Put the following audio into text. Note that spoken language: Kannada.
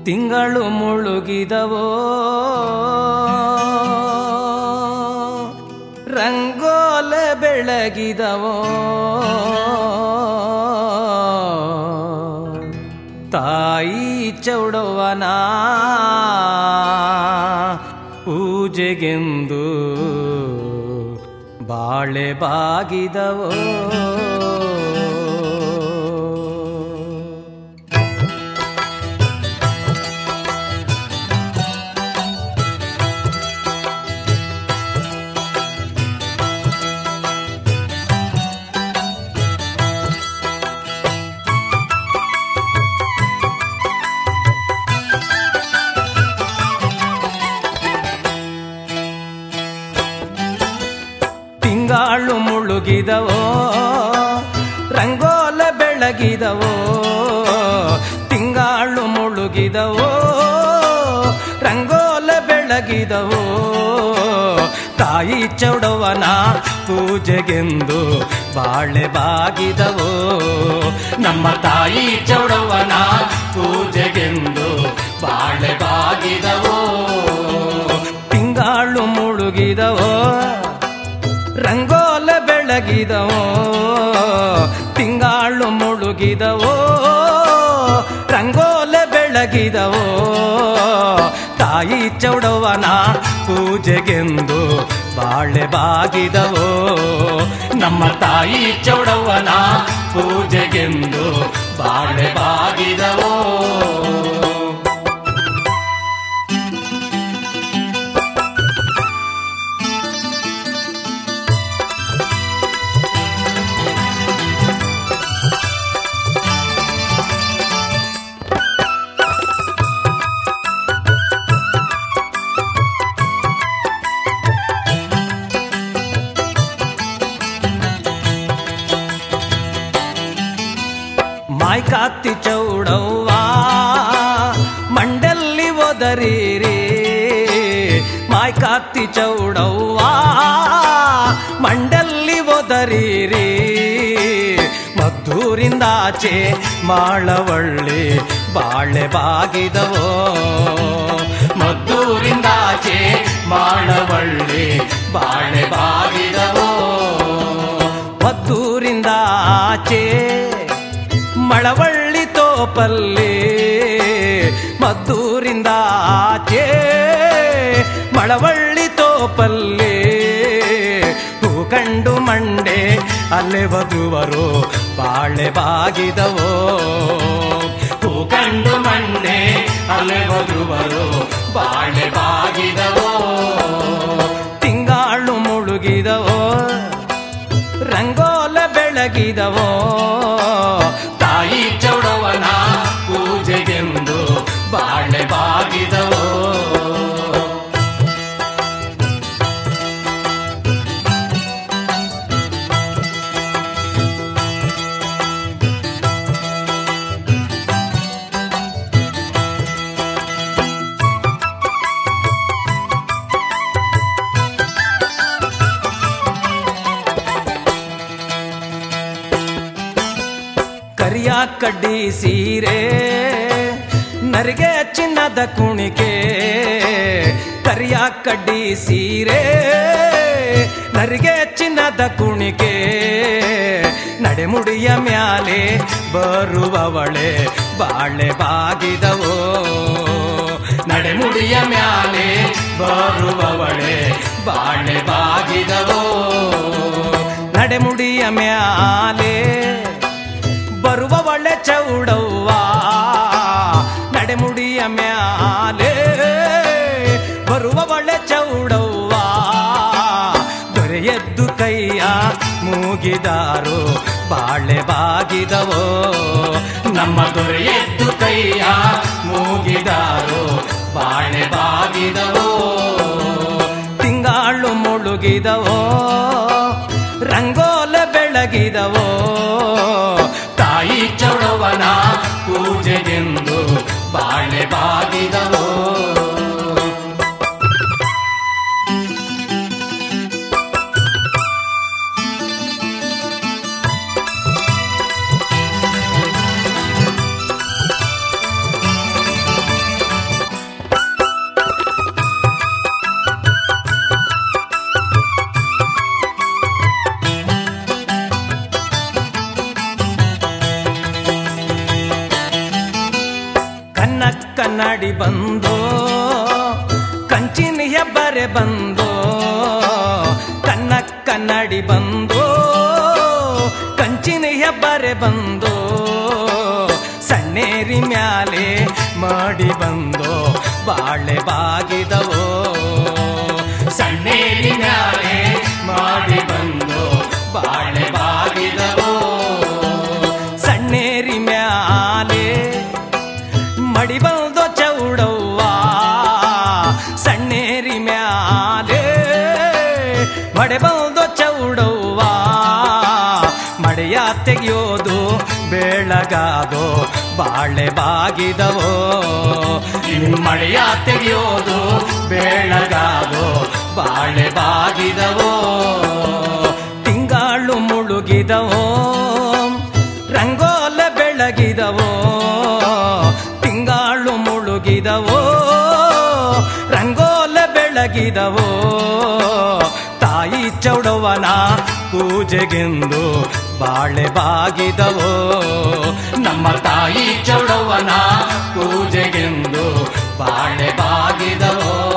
ತಿಂಗಳು ಮುಳುಗಿದವೋ ರಂಗೋಲೆ ಬೆಳಗಿದವೋ ತಾಯಿ ಚೌಡವನ ಪೂಜೆಗೆಂದು ಬಾಳೆ ಬಾಗಿದವೋ ತಿಂಗಾಳು ಮುಳುಗಿದವೋ ರಂಗೋಲ ಬೆಳಗಿದವೋ ತಿಂಗಾಳು ಮುಳುಗಿದವೋ ರಂಗೋಲ ಬೆಳಗಿದವೋ ತಾಯಿ ಚೌಡವನ ಪೂಜೆಗೆಂದು ಬಾಳೆ ಬಾಗಿದವೋ ನಮ್ಮ ತಾಯಿ ಚೌಡವನ ಪೂಜೆಗೆಂದು ಬಾಳೆ ಬಾಗಿದವೋ ತಿಂಗಾಳು ಮುಳುಗಿದವೋ ರಂಗೋಲ ಬೆಳಗಿದವೋ ತಿಂಗಾಳು ಮುಳುಗಿದವೋ ರಂಗೋಲ ಬೆಳಗಿದವೋ ತಾಯಿ ಚೌಡವನ ಪೂಜೆಗೆಂದು ಬಾಳೆ ಬಾಗಿದವೋ ನಮ್ಮ ತಾಯಿ ಚೌಡವನ ಪೂಜೆಗೆಂದು ಬಾಳೆ ಬಾಗಿದವೋ ಮಾಯ್ಕಾತಿ ಚೌಡವ್ವ ಮಂಡಲ್ಲಿ ಒದರಿರಿ ಮಾಯ್ಕಾತಿ ಚೌಡವ್ವ ಮಂಡಲ್ಲಿ ಒದರಿರಿ ಮದ್ದೂರಿಂದಾಚೆ ಮಾಳವಳ್ಳಿ ಬಾಳೆ ಬಾಗಿದವೋ ಮದ್ದೂರಿಂದಾಚೆ ಮಾಳವಳ್ಳಿ ಬಾಳೆ ಬಾಗಿದವೋ ಮದ್ದೂರಿಂದ ಆಚೆ ಮಳವಳ್ಳಿ ತೋಪಲ್ಲಿ ಮದ್ದೂರಿಂದ ಆಚೆ ಮಳವಳ್ಳಿ ತೋಪಲ್ಲಿ ಹೂ ಕಂಡು ಮಂಡೆ ಅಲ್ಲೇ ವಧುವರು ಬಾಳೆ ಬಾಗಿದವೋ ಹೂ ಕಂಡು ಮಂಡೆ ಅಲ್ಲೇ ವಧುವರು ಬಾಳೆ ಬಾಗಿದವೋ ತಿಂಗಾಳು ಮುಳುಗಿದವೋ ರಂಗೋಲ ಬೆಳಗಿದವೋ ತಾಯಿ ಚೌಡವನ ಪೂಜೆಗೆಂದು ಬಾಳೆ ಬಾಗಿದವೋ ಕರಿಯ ಕಡ್ಡಿ ಸೀರೆ ನರಿಗೆ ಚಿನ್ನದ ಕುಣಿಕೆ ಕರಿಯ ಕಡ್ಡಿ ಸೀರೆ ನರಿಗೆ ಚಿನ್ನದ ಕುಣಿಕೆ ನಡೆಮುಡಿಯ ಮ್ಯಾಲೆ ಬರುವವಳೆ ಬಾಳೆ ಬಾಗಿದವೋ ನಡೆಮುಡಿಯ ಮ್ಯಾಲೆ ಬರುವವಳೆ ಬಾಳೆ ಬಾಗಿದವೋ ನಡೆಮುಡಿಯ ಮ್ಯಾಲೆ ಬರುವ ಒಳ್ಳೆ ಚೌಡವ್ವ ನಡೆಮುಡಿಯ ಮ್ಯಾಲೆ ಬರುವ ಒಳ್ಳೆ ಚೌಡವ್ವ ದೊರೆಯದ್ದು ಕೈಯ ಮೂಗಿದಾರು ಬಾಳೆ ಬಾಗಿದವೋ ನಮ್ಮ ದೊರೆಯದ್ದು ಕೈಯ ಮೂಗಿದಾರು ಬಾಳೆ ಬಾಗಿದವೋ ತಿಂಗಾಳು ಮುಳುಗಿದವೋ ರಂಗೋಲ ಬೆಳಗಿದವೋ ತಾಯಿ ಚೌಡವನ ಪೂಜೆಗೆಂದು ಬಾಳೆ ಬಾಗಿದವೋ ಕನ್ನಡಿ ಬಂದು ಕಂಚಿನ ಹೆಬ್ಬರೆ ಬಂದು ಕನ್ನ ಕನ್ನಡಿ ಬಂದು ಕಂಚಿನ ಹೆಬ್ಬರೆ ಬಂದು ಸಣ್ಣೇರಿ ಮ್ಯಾಲೆ ಮಾಡಿ ಬಂದು ಬಾಳೆ ಬಾಗಿದವೋ ಸಣ್ಣೇರಿ ಮ್ಯಾಲೆ ಮಾಡಿ ಬಂದು ಬಾಳೆ ಬಾಗಿದವೋ ಸಣ್ಣೇರಿ ಮ್ಯಾಲೆ ಮಡಿ ಬಂದು ಚೌಡವ್ವ ಸಣ್ಣೇರಿ ಮ್ಯಾಲೆ ಮಡೆ ಬಂದು ಚೌಡವ್ವ ಮಡೆಯ ತೆಗೆಯೋದು ಬೆಳಗಾದೋ ಬಾಳೆ ಬಾಗಿದವೋ ಮಳೆಯ ತೆಗೆಯೋದು ಬೆಳಗಾದೋ ಬಾಳೆ ಬಾಗಿದವೋ ತಿಂಗಾಳು ಮುಳುಗಿದವೋ ರಂಗೋಲ ಬೆಳಗಿದವೋ ತಿಂಗಾಳು ಮುಳುಗಿದವೋ ರಂಗೋಲ ಬೆಳಗಿದವೋ ತಾಯಿ ಚೌಡವನ ಪೂಜೆಗೆಂದು ಬಾಳೆ ಬಾಗಿದವೋ ನಮ್ಮ ತಾಯಿ ಚೌಡವನ ಪೂಜೆಗೆಂದು ಬಾಳೆ ಬಾಗಿದವೋ